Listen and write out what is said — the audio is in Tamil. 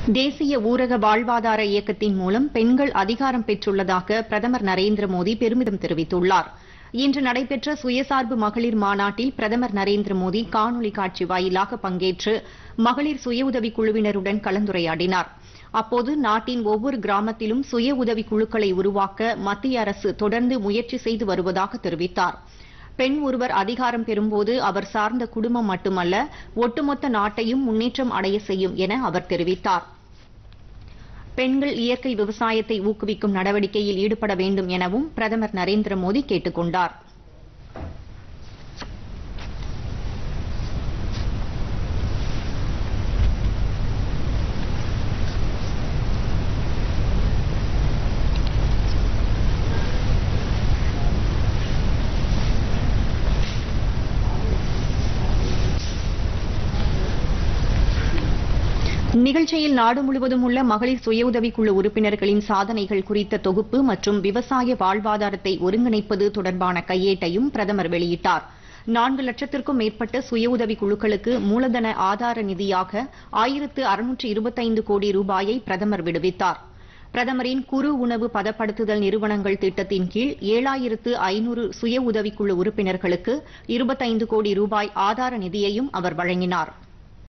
தேசிய ஊரக வாழ்வாதார இயக்கத்தின் மூலம் பெண்கள் அதிகாரம் பெற்றுள்ளதாக பிரதமர் நரேந்திர மோடி பெருமிதம் தெரிவித்துள்ளார் இன்று நடைபெற்ற சுயசார்பு மகளிர் மாநாட்டில் பிரதமர் நரேந்திர மோடி காணொலி காட்சி வாயிலாக பங்கேற்று மகளிர் சுய உதவிக் குழுவினருடன் கலந்துரையாடினார் அப்போது நாட்டின் ஒவ்வொரு கிராமத்திலும் சுய உதவிக் குழுக்களை உருவாக்க மத்திய அரசு தொடர்ந்து முயற்சி செய்து வருவதாக தெரிவித்தார் பெண் ஒருவர் அதிகாரம் பெறும்போது அவர் சார்ந்த குடும்பம் மட்டுமல்ல ஒட்டுமொத்த நாட்டையும் முன்னேற்றம் அடைய செய்யும் என அவர் தெரிவித்தார் பெண்கள் இயற்கை விவசாயத்தை ஊக்குவிக்கும் நடவடிக்கையில் ஈடுபட வேண்டும் எனவும் பிரதமர் நரேந்திர மோடி கேட்டுக் கொண்டார் நிகழ்ச்சியில் நாடு முழுவதும் உள்ள மகளிர் சுய உதவிக்குழு உறுப்பினர்களின் சாதனைகள் குறித்த தொகுப்பு மற்றும் விவசாய வாழ்வாதாரத்தை ஒருங்கிணைப்பது தொடர்பான கையேட்டையும் பிரதமர் வெளியிட்டார் நான்கு லட்சத்திற்கும் மேற்பட்ட சுய உதவி குழுக்களுக்கு மூலதன ஆதார நிதியாக ஆயிரத்து அறுநூற்று இருபத்தைந்து கோடி ரூபாயை பிரதமர் விடுவித்தார் பிரதமரின் குறு உணவு பதப்படுத்துதல் நிறுவனங்கள் திட்டத்தின் கீழ் ஏழாயிரத்து ஐநூறு சுய உதவிக்குழு உறுப்பினர்களுக்கு இருபத்தைந்து கோடி ரூபாய் ஆதார நிதியையும் அவர் வழங்கினார்